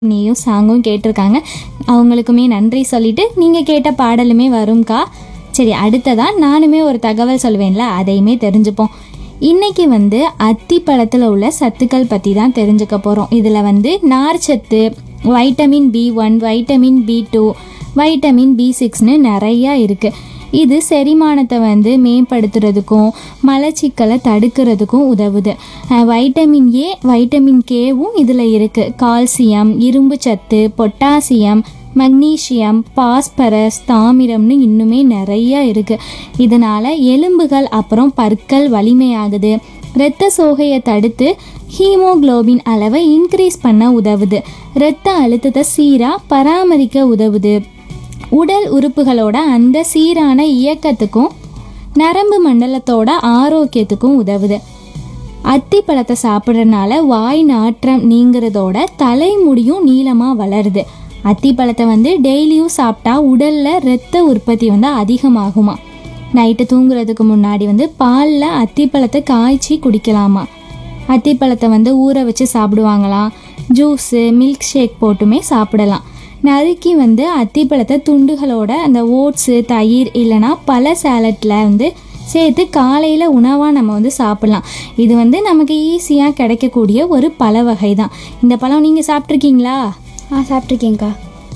நீயும் சாங்கும் கேட்டிருக்காங்க அவங்களுக்குமே நன்றி சொல்லிட்டு நீங்கள் கேட்ட பாடலுமே வரும்க்கா சரி அடுத்ததா நானுமே ஒரு தகவல் சொல்வேன்ல அதையுமே தெரிஞ்சுப்போம் இன்னைக்கு வந்து அத்தி பழத்தில் உள்ள சத்துக்கள் பற்றி தான் தெரிஞ்சுக்க போகிறோம் இதில் வந்து நார்ச்சத்து vitamin B one vitamin B two vitamin B சிக்ஸ்னு நிறையா இருக்குது இது செரிமானத்தை வந்து மேம்படுத்துறதுக்கும் மலச்சிக்கலை தடுக்கிறதுக்கும் உதவுது அஹ் வைட்டமின் ஏ வைட்டமின் கேவும் இதில் இருக்குது கால்சியம் இரும்பு சத்து பொட்டாசியம் மக்னீசியம் பாஸ்பரஸ் தாமிரம்னு இன்னுமே நிறைய இருக்குது இதனால் எலும்புகள் அப்புறம் பற்கள் வலிமையாகுது இரத்த சோகையை தடுத்து ஹீமோகுளோபின் அளவை இன்க்ரீஸ் பண்ண உதவுது இரத்த அழுத்தத்தை சீராக பராமரிக்க உதவுது உடல் உறுப்புகளோட அந்த சீரான இயக்கத்துக்கும் நரம்பு மண்டலத்தோட ஆரோக்கியத்துக்கும் உதவுது அத்தி பழத்தை சாப்பிட்றதுனால வாய் நாற்றம் நீங்கிறதோட தலைமுடியும் நீளமாக வளருது அத்தி பழத்தை வந்து டெய்லியும் சாப்பிட்டா உடலில் இரத்த உற்பத்தி வந்து அதிகமாகுமா நைட்டு தூங்குறதுக்கு முன்னாடி வந்து பாலில் அத்திப்பழத்தை காய்ச்சி குடிக்கலாமா அத்திப்பழத்தை வந்து ஊற வச்சு சாப்பிடுவாங்களாம் ஜூஸு மில்க் ஷேக் போட்டுமே சாப்பிடலாம் நறுக்கி வந்து அத்திப்பழத்தை துண்டுகளோட அந்த ஓட்ஸு தயிர் இல்லைனா பல சேலட்டில் வந்து சேர்த்து காலையில் உணவாக நம்ம வந்து சாப்பிட்லாம் இது வந்து நமக்கு ஈஸியாக கிடைக்கக்கூடிய ஒரு பழ வகை தான் இந்த பழம் நீங்கள் சாப்பிட்ருக்கீங்களா ஆ சாப்பிட்ருக்கேங்க்கா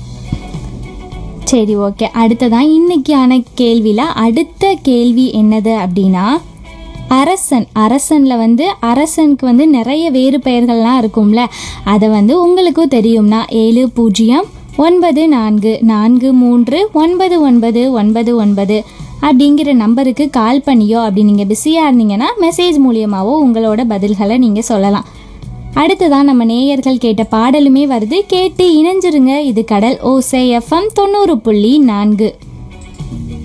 சரி ஓகே அடுத்ததான் இன்னைக்கான கேள்வியில் அடுத்த கேள்வி என்னது அப்படின்னா அரசன் அரசனில் வந்து அரசனுக்கு வந்து நிறைய வேறு பெயர்கள்லாம் இருக்கும்ல அதை வந்து உங்களுக்கும் தெரியும்னா ஏழு பூஜ்ஜியம் ஒன்பது நான்கு நான்கு மூன்று ஒன்பது ஒன்பது ஒன்பது ஒன்பது அப்படிங்கிற நம்பருக்கு கால் பண்ணியோ அப்படி நீங்கள் பிஸியாக இருந்தீங்கன்னா மெசேஜ் மூலியமாவோ உங்களோட பதில்களை நீங்கள் சொல்லலாம் அடுத்ததான் நம்ம நேயர்கள் கேட்ட பாடலுமே வருது கேட்டு இணைஞ்சிருங்க இது கடல் ஓசை எஃப்எம் தொண்ணூறு புள்ளி நான்கு